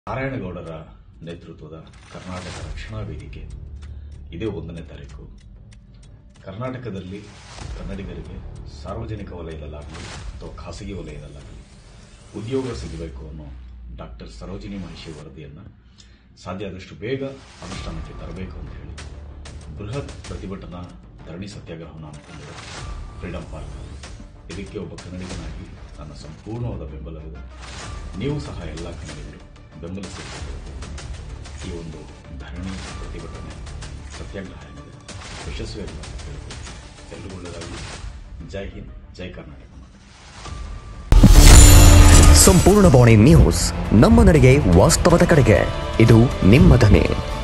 ನಾರಾಯಣಗೌಡರ ನೇತೃತ್ವದ ಕರ್ನಾಟಕ ರಕ್ಷಣಾ ವೇದಿಕೆ ಇದೇ ಒಂದನೇ ತಾರೀಕು ಕರ್ನಾಟಕದಲ್ಲಿ ಕನ್ನಡಿಗರಿಗೆ ಸಾರ್ವಜನಿಕ ವಲಯದಲ್ಲಾಗಲಿ ಅಥವಾ ಖಾಸಗಿ ವಲಯದಲ್ಲಾಗಲಿ ಉದ್ಯೋಗ ಸಿಗಬೇಕು ಅನ್ನೋ ಡಾಕ್ಟರ್ ಸರೋಜಿನಿ ಮಹಿಷಿ ವರದಿಯನ್ನು ಸಾಧ್ಯ ಆದಷ್ಟು ಬೇಗ ಅನುಷ್ಠಾನಕ್ಕೆ ತರಬೇಕು ಅಂತ ಹೇಳಿ ಬೃಹತ್ ಪ್ರತಿಭಟನಾ ಧರಣಿ ಸತ್ಯಾಗ್ರಹವನ್ನು ಹಮ್ಮಿಕೊಂಡಿದೆ ಫ್ರೀಡಂ ಪಾರ್ಕ್ ಇದಕ್ಕೆ ಒಬ್ಬ ಕನ್ನಡಿಗನಾಗಿ ನನ್ನ ಸಂಪೂರ್ಣವಾದ ಬೆಂಬಲವಿದೆ ನೀವು ಸಹ ಎಲ್ಲ ಕನ್ನಡಿಗರು ಬೆಂಬಲಿಸಿ ಈ ಒಂದು ಧರಣಿ ಪ್ರತಿಭಟನೆ ಸತ್ಯಾಗ್ರಹ ಏನಿದೆ ಯಶಸ್ವಿಯಾಗಿ ಕೇಳ್ಬೋದು ಎಲ್ರಿಗೂ ಒಳ್ಳೆಯದಾಗಿ ಜೈ ಹಿಂದ್ ಜೈ ಕರ್ನಾಟಕ ಸಂಪೂರ್ಣ ಬಾಣಿ ನ್ಯೂಸ್ ನಮ್ಮ ನಡೆಗೆ ವಾಸ್ತವದ ಕಡೆಗೆ ಇದು ನಿಮ್ಮ ಧ್ವನಿ